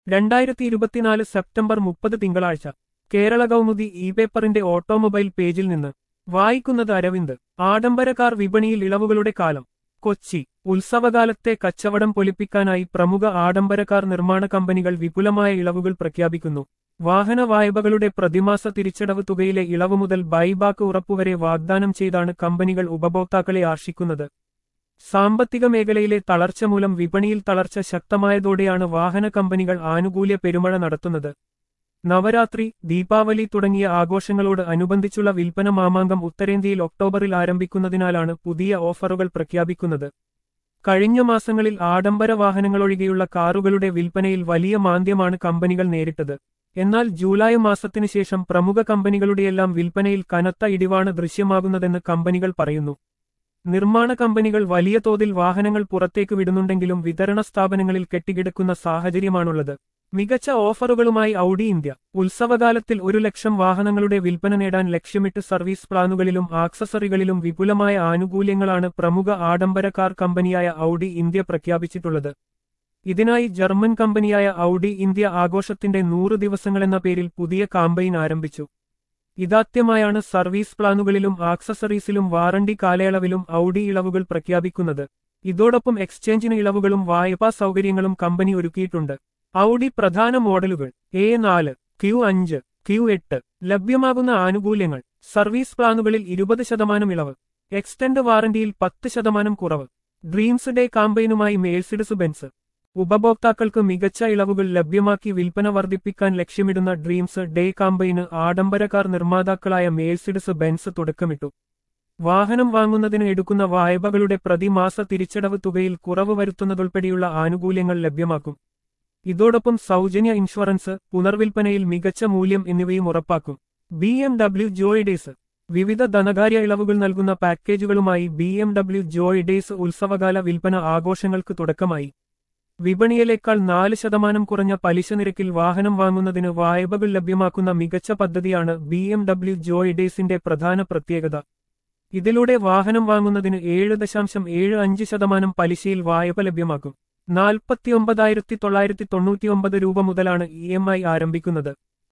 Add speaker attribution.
Speaker 1: രണ്ടായിരത്തി ഇരുപത്തിനാല് സെപ്റ്റംബർ മുപ്പത് തിങ്കളാഴ്ച കേരള കൗമുദി ഇ പേപ്പറിന്റെ ഓട്ടോമൊബൈൽ പേജിൽ നിന്ന് വായിക്കുന്നത് അരവിന്ദ് ആഡംബരക്കാർ വിപണിയിൽ ഇളവുകളുടെ കാലം കൊച്ചി ഉത്സവകാലത്തെ കച്ചവടം പൊലിപ്പിക്കാനായി പ്രമുഖ ആഡംബരക്കാർ നിർമ്മാണ കമ്പനികൾ വിപുലമായ ഇളവുകൾ പ്രഖ്യാപിക്കുന്നു വാഹന വായ്പകളുടെ പ്രതിമാസ തിരിച്ചടവ് തുകയിലെ ഇളവ് മുതൽ ബൈബാക്ക് ഉറപ്പുവരെ വാഗ്ദാനം ചെയ്താണ് കമ്പനികൾ ഉപഭോക്താക്കളെ ആർഷിക്കുന്നത് സാമ്പത്തിക മേഖലയിലെ തളർച്ച മൂലം വിപണിയിൽ തളർച്ച ശക്തമായതോടെയാണ് വാഹന കമ്പനികൾ ആനുകൂല്യ പെരുമഴ നടത്തുന്നത് നവരാത്രി ദീപാവലി തുടങ്ങിയ ആഘോഷങ്ങളോട് അനുബന്ധിച്ചുള്ള വിൽപ്പന മാമാങ്കം ഉത്തരേന്ത്യയിൽ ഒക്ടോബറിൽ ആരംഭിക്കുന്നതിനാലാണ് പുതിയ ഓഫറുകൾ പ്രഖ്യാപിക്കുന്നത് കഴിഞ്ഞ മാസങ്ങളിൽ ആഡംബര വാഹനങ്ങളൊഴികെയുള്ള കാറുകളുടെ വിൽപ്പനയിൽ വലിയ മാന്ദ്യമാണ് കമ്പനികൾ നേരിട്ടത് എന്നാൽ ജൂലൈ മാസത്തിനു ശേഷം പ്രമുഖ കമ്പനികളുടെയെല്ലാം വിൽപ്പനയിൽ കനത്ത ഇടിവാണ് ദൃശ്യമാകുന്നതെന്ന് കമ്പനികൾ പറയുന്നു നിർമ്മാണ കമ്പനികൾ വലിയ തോതിൽ വാഹനങ്ങൾ പുറത്തേക്ക് വിടുന്നുണ്ടെങ്കിലും വിതരണ സ്ഥാപനങ്ങളിൽ കെട്ടിക്കിടക്കുന്ന സാഹചര്യമാണുള്ളത് മികച്ച ഓഫറുകളുമായി ഔഡി ഇന്ത്യ ഉത്സവകാലത്തിൽ ഒരു ലക്ഷം വാഹനങ്ങളുടെ വിൽപ്പന നേടാൻ ലക്ഷ്യമിട്ട് സർവീസ് പ്ലാനുകളിലും ആക്സസറികളിലും വിപുലമായ ആനുകൂല്യങ്ങളാണ് പ്രമുഖ ആഡംബര കാർ കമ്പനിയായ ഔഡി ഇന്ത്യ പ്രഖ്യാപിച്ചിട്ടുള്ളത് ഇതിനായി ജർമ്മൻ കമ്പനിയായ ഔഡി ഇന്ത്യ ആഘോഷത്തിന്റെ നൂറ് ദിവസങ്ങളെന്ന പേരിൽ പുതിയ കാമ്പയിൻ ആരംഭിച്ചു ഇതാദ്യമായാണ് സർവീസ് പ്ലാനുകളിലും ആക്സസറീസിലും വാറണ്ടി കാലയളവിലും ഔഡി ഇളവുകൾ പ്രഖ്യാപിക്കുന്നത് ഇതോടൊപ്പം എക്സ്ചേഞ്ചിന് ഇളവുകളും വായ്പാ സൗകര്യങ്ങളും കമ്പനി ഒരുക്കിയിട്ടുണ്ട് ഔഡി പ്രധാന മോഡലുകൾ എ നാല് ക്യു അഞ്ച് ക്യു എട്ട് ലഭ്യമാകുന്ന ആനുകൂല്യങ്ങൾ സർവീസ് പ്ലാനുകളിൽ ഇരുപത് ശതമാനം ഇളവ് എക്സ്റ്റൻഡ് വാറന്റിയിൽ പത്ത് ശതമാനം കുറവ് ഡ്രീംസ് ഡേ കാമ്പയിനുമായി മേഴ്സിഡസ് ബെൻസ് ഉപഭോക്താക്കൾക്ക് മികച്ച ഇളവുകൾ ലഭ്യമാക്കി വിൽപ്പന വർദ്ധിപ്പിക്കാൻ ലക്ഷ്യമിടുന്ന ഡ്രീംസ് ഡേ കാമ്പയിന് ആഡംബര കാർ നിർമ്മാതാക്കളായ മേഴ്സിഡസ് ബെൻസ് തുടക്കമിട്ടു വാഹനം വാങ്ങുന്നതിന് എടുക്കുന്ന വായ്പകളുടെ പ്രതിമാസ തിരിച്ചടവ് തുകയിൽ കുറവ് വരുത്തുന്നതുൾപ്പെടെയുള്ള ആനുകൂല്യങ്ങൾ ലഭ്യമാക്കും ഇതോടൊപ്പം സൗജന്യ ഇൻഷുറൻസ് പുനർവിൽപ്പനയിൽ മികച്ച മൂല്യം എന്നിവയും ഉറപ്പാക്കും ബി എം ഡബ്ല്യു ജോയിഡേസ് വിവിധ ധനകാര്യ ഇളവുകൾ നൽകുന്ന പാക്കേജുകളുമായി ബി എം ഡബ്ല്യു ജോയിഡേസ് ഉത്സവകാല വിൽപ്പന ആഘോഷങ്ങൾക്ക് തുടക്കമായി വിപണിയിലേക്കാൾ നാല് ശതമാനം കുറഞ്ഞ പലിശ നിരക്കിൽ വാഹനം വാങ്ങുന്നതിന് വായ്പകൾ ലഭ്യമാക്കുന്ന മികച്ച പദ്ധതിയാണ് ബി എം ഡബ്ല്യു ജോയിഡേസിന്റെ പ്രധാന പ്രത്യേകത ഇതിലൂടെ വാഹനം വാങ്ങുന്നതിന് ഏഴ് ദശാംശം ഏഴ് അഞ്ച് ശതമാനം പലിശയിൽ വായ്പ ലഭ്യമാക്കും നാൽപ്പത്തിയൊമ്പതായിരത്തി തൊള്ളായിരത്തി തൊണ്ണൂറ്റിയൊമ്പത് രൂപ മുതലാണ് ഇ എം ഐ ആരംഭിക്കുന്നത്